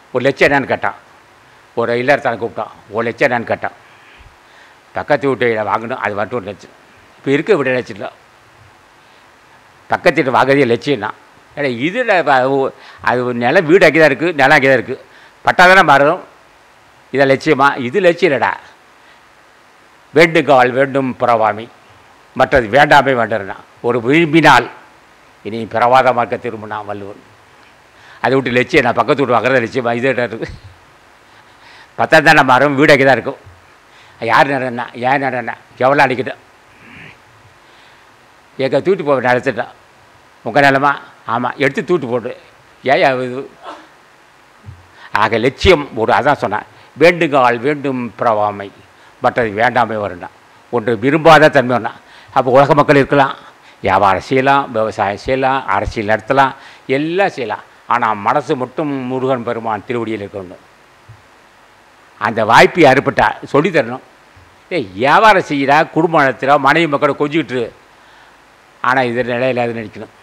ஒரு லட்சம் என்னன்னு கேட்டான் ஒரு இல்லறத்தான கூப்பிட்டான் ஒரு லட்சம் என்னன்னு கேட்டான் பக்கத்து வீட்டு வாங்கணும் அது மட்டும் ஒரு லட்சம் இப்போ இருக்க விட லட்சம் இல்லை பக்கத்து வீட்டு வாங்குறதே லட்சம்னா ஏன்னா இதில் அது ஒரு நிலம் வீடு அங்கே தான் இருக்குது நிலம் அங்கே தான் இருக்குது பட்டா தானே மாறும் இதை லட்சியமா இது லட்சியம் இல்லைடா வேண்டுங்கால் வேண்டும் பிறவாமை மற்றது வேண்டாமே வேண்டறனா ஒரு விரும்பினால் இனி பிரவாதமாக்க திரும்பினா வள்ளுவன் அதை விட்டு லட்சியம் நான் பக்கத்து வீட்டு வாங்குறது லட்சியமா இது இருக்குது பத்தா தானே மாறும் வீடு அங்கே தான் இருக்கும் யார் நடனா ஏன் நடனா எவ்வளோ அடிக்கிட்டேன் எங்கே தூட்டு போக நினச்சிட்டான் உங்கள் நிலமா ஆமாம் எடுத்து தூட்டு போட்டு ஏன் இது ஆக லட்சியம் ஒரு அதான் சொன்னேன் வேண்டுங்கால் வேண்டும் பிரவாமை மற்றது வேண்டாமே வரும்னா ஒன்று விரும்பாத தன்மை ஒன்றா அப்போ உலக மக்கள் இருக்கலாம் வியாபாரம் செய்யலாம் விவசாயம் செய்யலாம் அரசியல் நடத்தலாம் எல்லாம் செய்யலாம் ஆனால் மனசு மட்டும் முருகன் பெருமான் திருவடியில் இருக்கணும் அந்த வாய்ப்பு அறுப்பட்டா சொல்லி தரணும் ஏய் வியாபாரம் செய்கிறா குடும்பம் நடத்துகிறா மனைவி மக்களை கொஞ்சிக்கிட்டு ஆனால் இது நிலையில்லாத நினைக்கணும்